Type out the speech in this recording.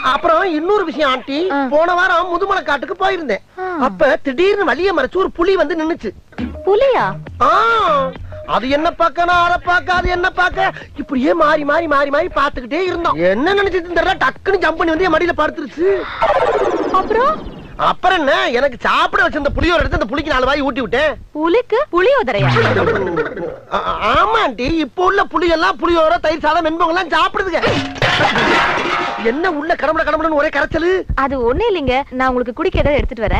அப்புறம் இன்னொரு விஷயம் ஆண்டி ஆ. போன வாரம் முதுமலை காட்டுக்கு போயிருந்தேன் ஆ. அப்ப திடீர்னு வழிய மறைச்சு ஒரு புலி வந்து நின்னுச்சு புலியா ஆ, அது என்ன பார்க்க நான் அதை பார்க்க அது என்ன பார்க்க இப்படியே மாறி மாறி மாறி மாறி பார்த்துக்கிட்டே இருந்தோம் என்ன நினைச்சிட்டு தெரியல டக்குன்னு ஜம்ப் பண்ணி வந்து என் மடியில படுத்துருச்சு அப்புறம் அப்புறம் என்ன எனக்கு சாப்பிட வச்சிருந்த புளியோர எடுத்து அந்த புளிக்கு நாலு வாய் ஊட்டி விட்டேன் புலிக்கு புளியோதரையா ஆ- ஆமா ஆண்டி இப்போ உள்ள புளி எல்லாம் புளியோர தயிர் சாதம் வெண்பொங்கல் எல்லாம் சாப்பிடுதுங்க என்ன உள்ள கடம்பட கடம்படன்னு ஒரே கரைச்சலு அது ஒண்ணு இல்லைங்க நான் உங்களுக்கு குடிக்க ஏதாவது எடுத்துட்டு வரேன்